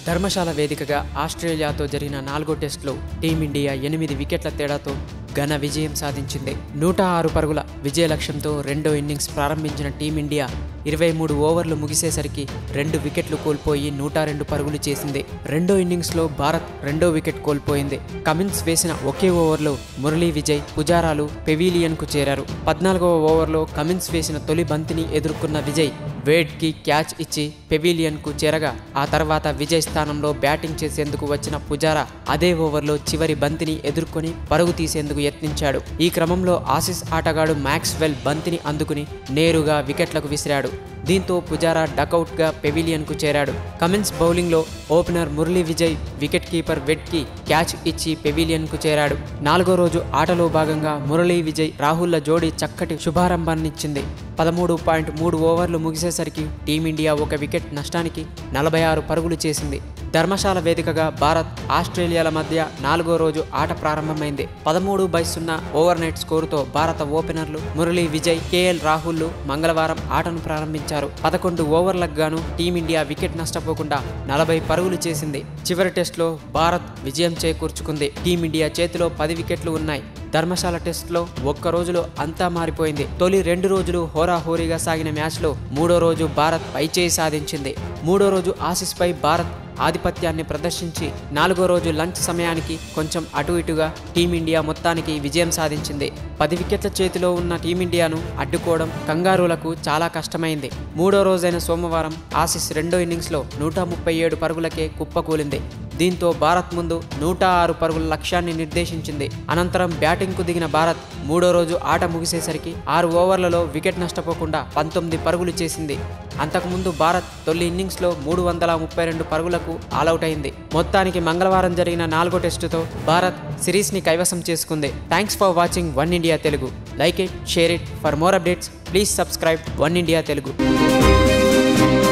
ధర్మశాల వేదికగా ఆస్ట్రేలియాతో జరిగిన నాలుగో టెస్టులో టీమిండియా ఎనిమిది వికెట్ల తేడాతో ఘన విజయం సాధించింది నూట ఆరు పరుగుల విజయ లక్ష్యంతో రెండో ఇన్నింగ్స్ ప్రారంభించిన టీమిండియా ఇరవై మూడు ఓవర్లు ముగిసేసరికి రెండు వికెట్లు కోల్పోయి నూట రెండు పరుగులు చేసింది రెండో ఇన్నింగ్స్లో భారత్ రెండో వికెట్ కోల్పోయింది కమిన్స్ వేసిన ఒకే ఓవర్లో మురళీ విజయ్ పుజారాలు పెవీలియన్కు చేరారు పద్నాలుగవ ఓవర్లో కమిన్స్ వేసిన తొలి బంతిని ఎదుర్కొన్న విజయ్ వేడ్కి క్యాచ్ ఇచ్చి పెవిలియన్కు చేరగా ఆ తర్వాత విజయ్ స్థానంలో బ్యాటింగ్ చేసేందుకు వచ్చిన పుజారా అదే ఓవర్లో చివరి బంతిని ఎదుర్కొని పరుగు తీసేందుకు యత్నించాడు ఈ క్రమంలో ఆసిస్ ఆటగాడు మ్యాక్స్వెల్ బంతిని అందుకుని నేరుగా వికెట్లకు విసిరాడు దీంతో పుజారా డకౌట్గా పెవిలియన్కు చేరాడు కమిన్స్ బౌలింగ్లో opener Murali Vijay wicket keeper వెడ్కి క్యాచ్ ఇచ్చి పెవిలియన్కు చేరాడు నాలుగో రోజు ఆటలో భాగంగా మురళీ విజయ్ రాహుల్ల జోడీ చక్కటి శుభారంభాన్నిచ్చింది పదమూడు పాయింట్ మూడు ఓవర్లు ముగిసేసరికి టీమిండియా ఒక వికెట్ నష్టానికి నలభై ఆరు పరుగులు చేసింది ధర్మశాల వేదికగా భారత్ ఆస్ట్రేలియాల మధ్య నాలుగో రోజు ఆట ప్రారంభమైంది పదమూడు బై సున్నా ఓవర్ నైట్ స్కోరుతో భారత ఓపెనర్లు మురళీ విజయ్ కేఎల్ రాహుల్ మంగళవారం ఆటను ప్రారంభించారు పదకొండు ఓవర్లకు గాను టీమిండియా వికెట్ నష్టపోకుండా నలభై పరుగులు చేసింది చివరి టెస్టులో భారత్ విజయం చేకూర్చుకుంది టీమిండియా చేతిలో పది వికెట్లు ఉన్నాయి ధర్మశాల టెస్ట్లో ఒక్క రోజులో అంతా మారిపోయింది తొలి రెండు రోజులు హోరాహోరీగా సాగిన మ్యాచ్లో మూడో రోజు భారత్ పైచేయి సాధించింది మూడో రోజు ఆసిస్పై భారత్ ఆధిపత్యాన్ని ప్రదర్శించి నాలుగో రోజు లంచ్ సమయానికి కొంచెం అటు ఇటుగా టీమిండియా మొత్తానికి విజయం సాధించింది పది వికెట్ల చేతిలో ఉన్న టీమిండియాను అడ్డుకోవడం కంగారూలకు చాలా కష్టమైంది మూడో రోజైన సోమవారం ఆసిస్ రెండో ఇన్నింగ్స్లో నూట ముప్పై ఏడు పరుగులకే కుప్పకూలింది దీంతో భారత్ ముందు నూట ఆరు పరుగుల లక్ష్యాన్ని నిర్దేశించింది అనంతరం బ్యాటింగ్కు దిగిన భారత్ మూడో రోజు ఆట ముగిసేసరికి ఆరు ఓవర్లలో వికెట్ నష్టపోకుండా పంతొమ్మిది పరుగులు చేసింది అంతకుముందు భారత్ తొలి ఇన్నింగ్స్లో మూడు వందల ముప్పై రెండు పరుగులకు ఆలౌట్ అయింది మొత్తానికి మంగళవారం జరిగిన నాలుగో టెస్టుతో భారత్ సిరీస్ని కైవసం చేసుకుంది thanks for watching one India Telugu like it share it for more updates please subscribe one India Telugu